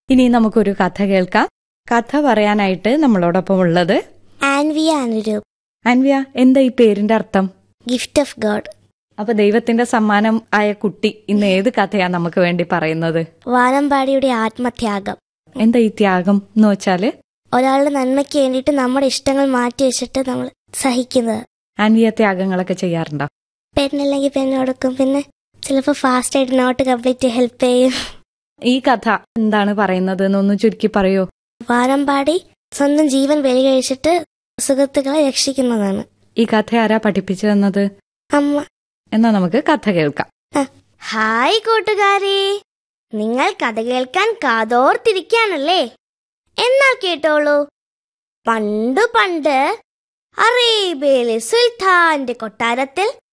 ഇനി നമുക്കൊരു കഥ കേൾക്കാം കഥ പറയാനായിട്ട് നമ്മളോടൊപ്പം ഉള്ളത് ആൻവിയ അനുരൂപ് അൻവ്യ എന്താ ഈ പേരിന്റെ അർത്ഥം ഗിഫ്റ്റ് ഓഫ് ഗോഡ് അപ്പൊ ദൈവത്തിന്റെ സമ്മാനം ആയ കുട്ടി ഇന്ന് ഏത് കഥയാ നമുക്ക് വേണ്ടി പറയുന്നത് വാനമ്പാടിയുടെ ആത്മത്യാഗം എന്താ ഈ ത്യാഗം എന്ന് വെച്ചാല് ഒരാളുടെ നന്മയ്ക്ക് വേണ്ടിയിട്ട് നമ്മുടെ ഇഷ്ടങ്ങൾ മാറ്റി വെച്ചിട്ട് നമ്മൾ സഹിക്കുന്നത് അൻവിയ ത്യാഗങ്ങളൊക്കെ ചെയ്യാറുണ്ടോ പെണ്ണില്ലെങ്കിൽ പെണ്ണ് കൊടുക്കും പിന്നെ ചിലപ്പോൾ ഫാസ്റ്റ് ആയിട്ട് നോട്ട് കംപ്ലീറ്റ് ഹെൽപ്പ് ചെയ്യും ഈ കഥ എന്താണ് പറയുന്നത് എന്നൊന്ന് ചുരുക്കി പറയോ വാനമ്പാടി സ്വന്തം ജീവൻ ബലി കഴിച്ചിട്ട് സുഹൃത്തുക്കളെ രക്ഷിക്കുന്നതാണ് ഈ കഥ ആരാ പഠിപ്പിച്ചു തന്നത് അമ്മ എന്നാ നമുക്ക് കഥ കേൾക്കാം ഹായ് കൂട്ടുകാരെ നിങ്ങൾ കഥ കേൾക്കാൻ കാതോർത്തിരിക്കാണല്ലേ എന്നാൽ കേട്ടോളൂ പണ്ടു പണ്ട് അറേബ്യയിലെ സുൽത്താന്റെ കൊട്ടാരത്തിൽ